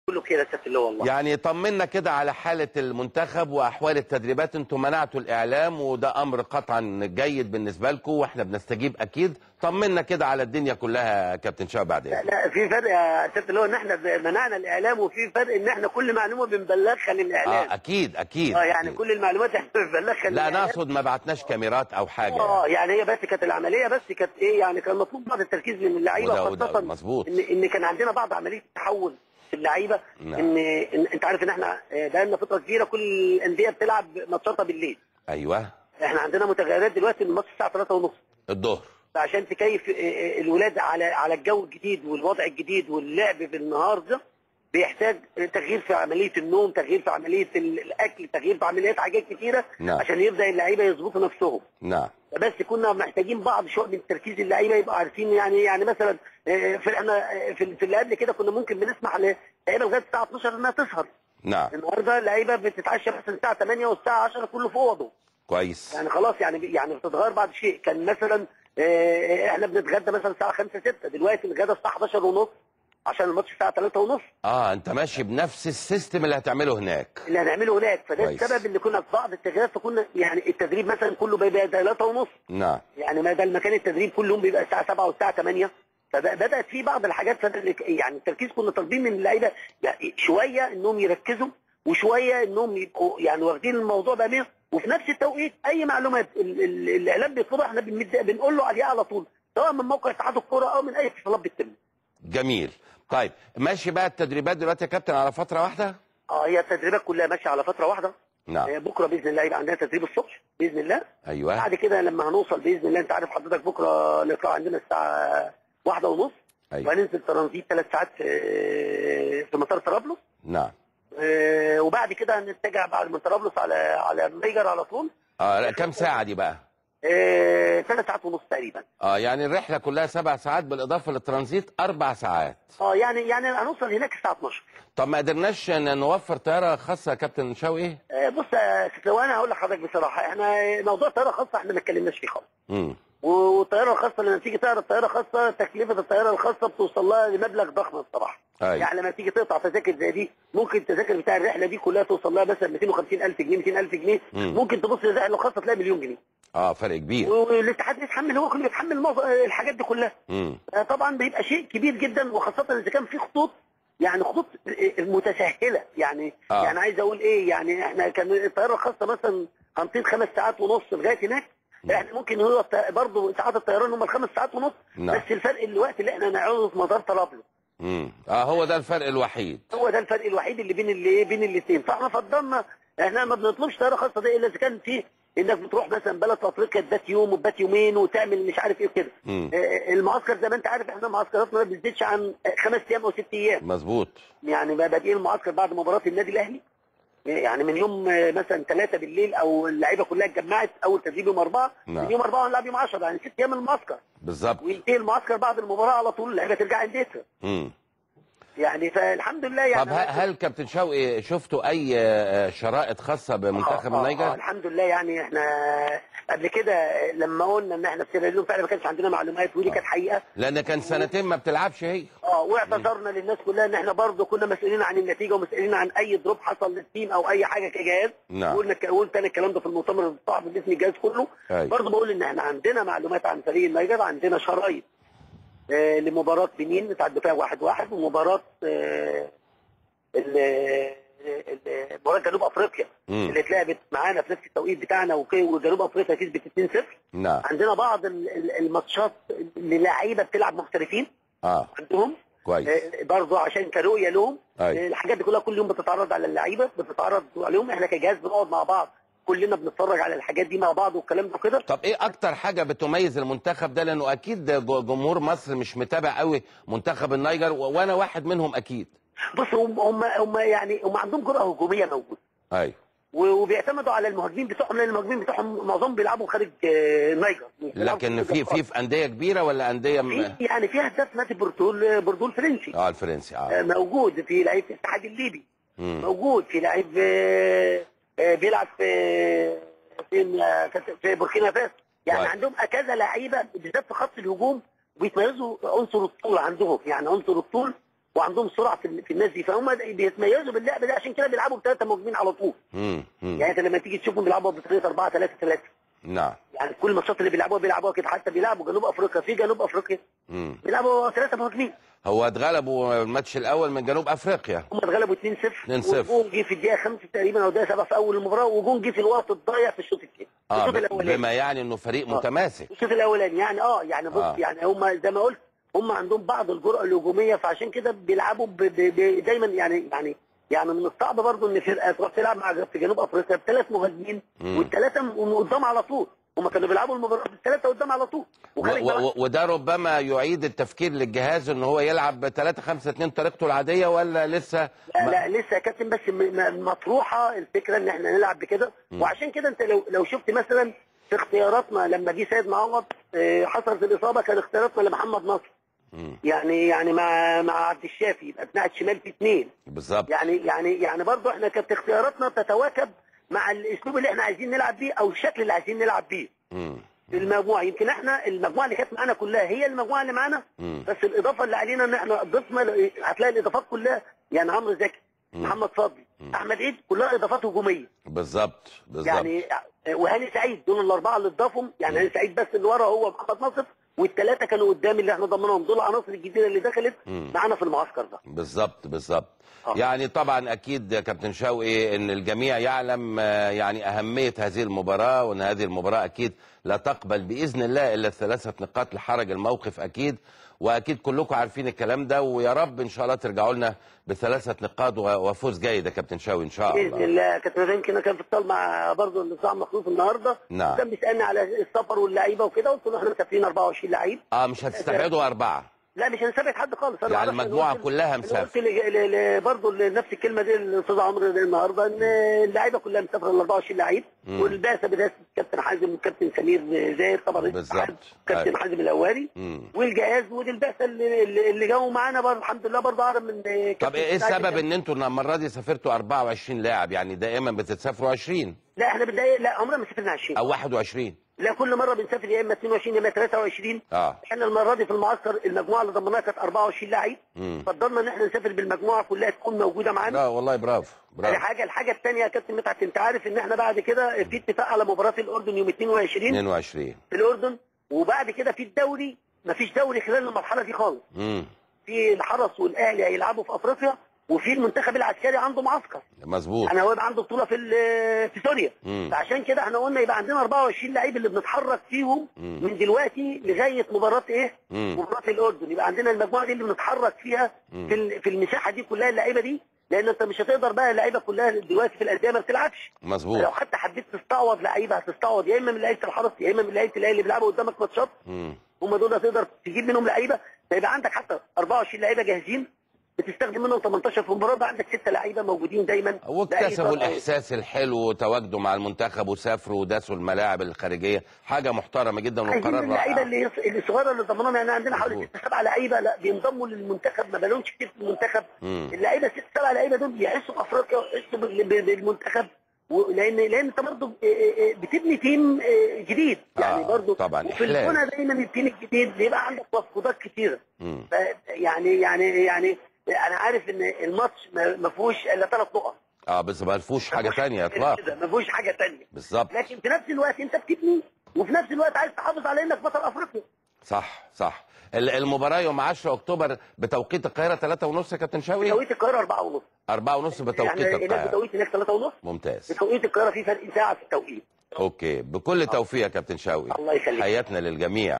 كله بخير يا سياده الله والله يعني طمنا كده على حالة المنتخب وأحوال التدريبات انتم منعتوا الإعلام وده أمر قطعا جيد بالنسبة لكم وإحنا بنستجيب أكيد طمنا كده على الدنيا كلها يا كابتن شوقي بعد لا, إذنك لا في فرق يا سياده الله ان احنا منعنا الاعلام وفي فرق ان احنا كل معلومه بنبلغها للاعلام آه أكيد أكيد اه يعني أكيد. كل المعلومات احنا بنبلغها لا للإعلام. نقصد ما بعتناش كاميرات أو حاجة اه يعني هي بس كانت العمليه بس كانت ايه يعني كان مطلوب بعض التركيز من اللعيبه وده- وده خاصه مظبوط. ان ان كان عندنا بعض عمليه تحول في اللعيبه نعم. ان, إن انت عارف ان احنا آه، بقالنا فتره كبيره كل الانديه بتلعب ماتشاتها بالليل أيوه احنا عندنا متغيرات دلوقتي الماتش الساعه 3 ونص الظهر فعشان تكيف آه، آه، الولاد على على الجو الجديد والوضع الجديد واللعب بالنهار ده بيحتاج تغيير في عمليه النوم تغيير في عمليه ال- الاكل تغيير في عمليات حاجات كتيره نعم. عشان يبدا اللعيبه يظبطوا نفسهم نعم بس كنا محتاجين بعض شويه من تركيز اللعيبه يبقوا عارفين يعني يعني مثلا آه، في احنا آه، في في اللي قبل كده كنا ممكن بنسمح للعيبه لغايه الساعه 12 انها تسهر نعم النهارده اللعيبه بتتعشى مثلا الساعه 8 والساعه 10 كله في اوضه كويس يعني خلاص يعني يعني بتتغير بعض الشيء كان مثلا آه، احنا بنتغدى مثلا الساعه 5 6 دلوقتي الغدا الساعه 11 ونص عشان الماتش الساعه 3 ونص اه انت ماشي بنفس السيستم اللي هتعمله هناك اللي هنعمله هناك فده كويس. السبب اللي كنا في بعض التغييرات فكنا يعني التدريب مثلا كله بيبقى 3 ونص نعم يعني ما ده المكان التدريب كل يوم بيبقى الساعه 7 والساعه 8 فبدات في بعض الحاجات فده- يعني التركيز كنا طالبين من اللعيبه يعني شويه انهم يركزوا وشويه انهم يبقوا يعني واخدين الموضوع بامانه وفي نفس التوقيت اي معلومات ال- ال- الاعلام بيطلبها احنا بنمد- بنقول له عليها على طول سواء من موقع اتحاد الكوره او من اي اتصالات بتتم جميل طيب ماشي بقى التدريبات دلوقتي يا كابتن على فترة واحدة اه هي التدريبات كلها ماشيه على فتره واحده نعم آه، بكره باذن الله يبقى عندنا تدريب الصبح باذن الله ايوه بعد كده لما هنوصل باذن الله انت عارف حضرتك بكره الاقراء عندنا الساعه واحدة ونص ايوه وهننزل ترانزيت ثلاث ساعات في في مطار طرابلس نعم آه، وبعد كده هنتجه بعد من طرابلس على على النيجر على طول اه لا كام ساعة دي بقى آه، ثلاث ساعات ونص تقريبا اه يعني الرحلة كلها سبع ساعات بالاضافة للترانزيت اربع ساعات اه يعني يعني هنوصل هناك الساعه 12 طب ما قدرناش ن- نوفر طيارة خاصة يا كابتن شوقي آه، بص يا ست وانا هقول لحضرتك بصراحه احنا موضوع الطياره الخاصه احنا ما اتكلمناش فيه خالص امم والطياره الخاصه لما تيجي تعرض طياره خاصه تكلفه الطياره الخاصه بتوصل لها لمبلغ ضخم الصراحه ايوه يعني لما تيجي تقطع تذاكر زي دي ممكن التذاكر بتاع الرحله دي كلها توصل لها مثلا 250 الف جنيه 200 الف جنيه مم. ممكن تبص للرحله الخاصه تلاقي مليون جنيه اه فرق كبير والاتحاد بيتحمل هو كله بيتحمل معظم الحاجات دي كلها امم آه، طبعا بيبقى شيء كبير جدا وخاصه اذا كان في خطوط يعني خطوط متسهله يعني آه. آه. يعني عايز اقول ايه يعني احنا كان الطياره الخاصه مثلا هنطير خمس ساعات ونص لغايه هناك احنا ممكن هو الط- برضه ساعات الطيران هم الخمس ساعات ونص نعم. بس الفرق الوقت اللي احنا نقعده في مطار طرابلس امم اه هو ده الفرق الوحيد هو ده الفرق الوحيد اللي بين اللي بين الاثنين فاحنا فضلنا احنا ما بنطلبش طياره خاصه دي الا اذا كان في انك بتروح مثلا بلد في افريقيا تبات يوم وتبات يومين وتعمل مش عارف ايه كده مم. آه، المعسكر زي ما انت عارف احنا معسكراتنا ما بتزيدش عن خمس ايام او ست ايام مظبوط يعني بقى بادئين المعسكر بعد مباراه النادي الاهلي يعني من يوم آه، مثلا ثلاثة بالليل او اللعيبه كلها اتجمعت اول تدريب يوم اربعه نعم. من يوم اربعه هنلعب يوم 10 يعني ست ايام المعسكر بالظبط وينتهي المعسكر بعد المباراه على طول اللعيبه ترجع عندها امم يعني فالحمد لله يعني طب ه- هل كابتن شوقي شفتوا اي آه، شرائط خاصة بمنتخب آه، آه، آه، النيجر الحمد لله يعني احنا قبل كده لما قلنا ان احنا في سيراليون فعلا ما كانش عندنا معلومات ودي كانت حقيقه لان كان سنتين ما بتلعبش هي اه واعتذرنا للناس كلها ان احنا برضه كنا مسؤولين عن النتيجه ومسؤولين عن اي دروب حصل للتيم او اي حاجه كجهاز نعم. قلنا قلت انا الكلام ده في المؤتمر الصحفي باسم الجهاز كله أيوة. برضه بقول ان احنا عندنا معلومات عن فريق النيجر عندنا شرايط آه لمباراه بنين بتاعت دفاع واحد واحد ومباراه آه ال- ال- مباراه جنوب افريقيا مم. اللي اتلعبت معانا في نفس التوقيت بتاعنا وكي- وجنوب افريقيا كسبت 2-0 نعم عندنا بعض ال- ال- الماتشات للاعيبه بتلعب محترفين اه عندهم كويس آه، برضه عشان كرؤيه لهم أيوة. آه، الحاجات دي كلها كل يوم بتتعرض على اللعيبه بتتعرض عليهم احنا كجهاز بنقعد مع بعض كلنا بنتفرج على الحاجات دي مع بعض والكلام ده كده طب ايه اكتر حاجه بتميز المنتخب ده لانه اكيد جو- جمهور مصر مش متابع قوي منتخب النيجر و- وانا واحد منهم اكيد بص هم هم هم يعني هم عندهم جرأه هجوميه موجوده ايوه و- وبيعتمدوا على المهاجمين بتوعهم لان المهاجمين بتوعهم معظمهم بيلعبوا خارج آه، النيجر لكن في في في انديه كبيره ولا انديه م... في يعني في هداف نادي بردول بردول فرنسي اه الفرنسي آه، اه موجود في لعيب في الاتحاد الليبي مم. موجود في لعيب آه، آه، بيلعب في في في بوركينا فاسو يعني كويس. عندهم كذا لعيبه بالذات في خط الهجوم بيتميزوا عنصر الطول عندهم يعني عنصر الطول وعندهم سرعه في في الناس دي فهم بيتميزوا باللعبه دي عشان كده بيلعبوا بثلاثه مهاجمين على طول مم. مم. يعني انت لما تيجي تشوفهم بيلعبوا بطريقه 4 3 3 نعم يعني كل الماتشات اللي بيلعبوها بيلعبوها كده حتى بيلعبوا جنوب افريقيا في جنوب افريقيا مم. بيلعبوا ثلاثه مهاجمين هو اتغلبوا الماتش الاول من جنوب افريقيا هم اتغلبوا 2-0 2-0. وجون جه في الدقيقه 5 تقريبا او الدقيقه 7 في اول المباراه وجون جه في الوقت الضايع في الشوط الثاني اه الشوط ب- الاولاني بما يعني انه فريق آه. متماسك الشوط الاولاني يعني اه يعني بص آه. يعني هم زي ما قلت هم عندهم بعض الجرأه الهجوميه فعشان كده بيلعبوا ب ب ب دايما يعني يعني يعني من الصعب برضه ان فرقه تروح تلعب مع في جنوب افريقيا بثلاث مهاجمين مم. والثلاثه من قدام على طول هم كانوا بيلعبوا المباراه بالثلاثه قدام على طول و- وخلي بالك- و- و- وده ربما يعيد التفكير للجهاز ان هو يلعب ب 3 5 2 طريقته العاديه ولا لسه لا ما- لا لسه يا كابتن بس م- م- مطروحه الفكره ان احنا نلعب بكده مم. وعشان كده انت لو لو شفت مثلا في اختياراتنا لما جه سيد معوض آه، حصلت الاصابه كان اختياراتنا لمحمد نصر مم. يعني يعني مع مع عبد الشافي يبقى ناحيه شمال في اثنين بالظبط يعني يعني يعني برضه احنا كانت اختياراتنا تتواكب مع الاسلوب اللي احنا عايزين نلعب بيه او الشكل اللي عايزين نلعب بيه مم. في المجموعه يمكن احنا المجموعه اللي كانت معانا كلها هي المجموعه اللي معانا مم. بس الاضافه اللي علينا ان احنا ضفنا هتلاقي الاضافات كلها يعني عمرو زكي مم. محمد فضلي مم. احمد عيد كلها اضافات هجوميه بالظبط بالظبط يعني وهاني سعيد دول الاربعه اللي اضافهم يعني مم. هاني سعيد بس اللي ورا هو محمد ناصر والثلاثه كانوا قدام اللي احنا ضمناهم دول العناصر الجديده اللي دخلت مم. معانا في المعسكر ده بالظبط بالظبط آه. يعني طبعا اكيد يا كابتن شوقي ان الجميع يعلم آه، يعني اهميه هذه المباراه وان هذه المباراه اكيد لا تقبل باذن الله الا ثلاثه نقاط لحرج الموقف اكيد واكيد كلكم عارفين الكلام ده ويا رب ان شاء الله ترجعوا لنا بثلاثه نقاط و- وفوز جيد يا كابتن شوقي ان شاء باذن الله الله كابتن رضا يمكن انا كان في اتصال مع برضه الاستاذ مخلوف النهارده نعم. كان بيسالني على السفر واللعيبه وكده قلت له احنا مسافرين 24 لعيب اه مش هتستبعدوا اربعه لا مش هنثبت حد خالص انا يعني أعرف إن المجموعة قلت- كلها أنا مسافرة. قلت ل- ل- ل- برضه نفس الكلمه دي للاستاذ عمرو النهارده ان اللعيبه كلها مسافره ال 24 لعيب مم. والبعثه برئاسه الكابتن حازم والكابتن سمير زاهر طبعا رئيس بالظبط. الاتحاد، كابتن أيوة. حازم الاواري مم. والجهاز ودي البعثه اللي, اللي اللي جاوا معانا برضه الحمد لله برضه اعرف من طب كابتن ايه سعد السبب كان- ان انتوا المره دي سافرتوا 24 لاعب يعني دائما بتتسافروا 20 لا احنا بنضايق لا عمرنا ما سافرنا 20 او 21 لا كل مره بنسافر يا اما 22 يا اما 23 اه احنا المره دي في المعسكر المجموعه اللي ضمناها كانت 24 لعيب مم. فضلنا ان احنا نسافر بالمجموعه كلها تكون موجوده معانا لا والله برافو دي برافو حاجه الحاجه الثانيه يا كابتن مدحت انت عارف ان احنا بعد كده في اتفاق على مباراه الاردن يوم 22 22 في الاردن وبعد كده في الدوري مفيش دوري خلال المرحله دي خالص امم في الحرس والاهلي هيلعبوا في افريقيا وفي المنتخب العسكري عنده معسكر مظبوط انا هو يبقى عنده بطوله في ال- في سوريا مم. فعشان كده احنا قلنا يبقى عندنا 24 لعيب اللي بنتحرك فيهم مم. من دلوقتي لغايه مباراه ايه؟ مم. مباراه الاردن يبقى عندنا المجموعه دي اللي بنتحرك فيها مم. في ال- في المساحه دي كلها اللعيبه دي لان انت مش هتقدر بقى اللعيبه كلها دلوقتي في الانديه ما بتلعبش مظبوط لو حتى حبيت تستعوض لعيبه هتستعوض يا اما من لعيبه الحرس يا اما من لعيبه الاهلي اللي بيلعبوا قدامك ماتشات مم. هم دول هتقدر تجيب منهم لعيبه فيبقى عندك حتى 24 لعيبه جاهزين بتستخدم منهم 18 في المباراه بقى عندك ستة لعيبه موجودين دايما واكتسبوا لأي فترة. الاحساس الحلو وتواجدوا مع المنتخب وسافروا وداسوا الملاعب الخارجيه حاجه محترمه جدا عايزين وقرار اللعيبه رائع اللي اللي الصغيره اللي ضمناهم يعني عندنا حوالي مظبوط. ست سبع لعيبه لا بينضموا للمنتخب ما بقالهمش كتير في المنتخب مم. اللعيبه ست سبع لعيبه دول بيحسوا بافريقيا ويحسوا بال- بال- بالمنتخب و- لان لان انت برضه بتبني تيم آه، جديد يعني آه، برضه طبعاً، وفي إحلال. البنى دايما التيم الجديد بيبقى عندك مفقودات كتيره مم. ف- يعني يعني يعني انا عارف ان الماتش ما ما فيهوش الا ثلاث نقط اه بس ما فيهوش حاجه ثانيه اطلاق كده، ما فيهوش حاجه ثانيه بالظبط لكن في نفس الوقت انت بتبني وفي نفس الوقت عايز تحافظ على انك بطل افريقيا صح صح ال- المباراه يوم 10 اكتوبر بتوقيت القاهره 3 ونص يا كابتن شوقي بتوقيت القاهره 4 ونص 4 ونص بتوقيت يعني هناك القاهره بتوقيت هناك 3 ونص ممتاز بتوقيت القاهره في فرق ساعه في التوقيت اوكي بكل توفيق يا كابتن شوقي الله يخليك. حياتنا للجميع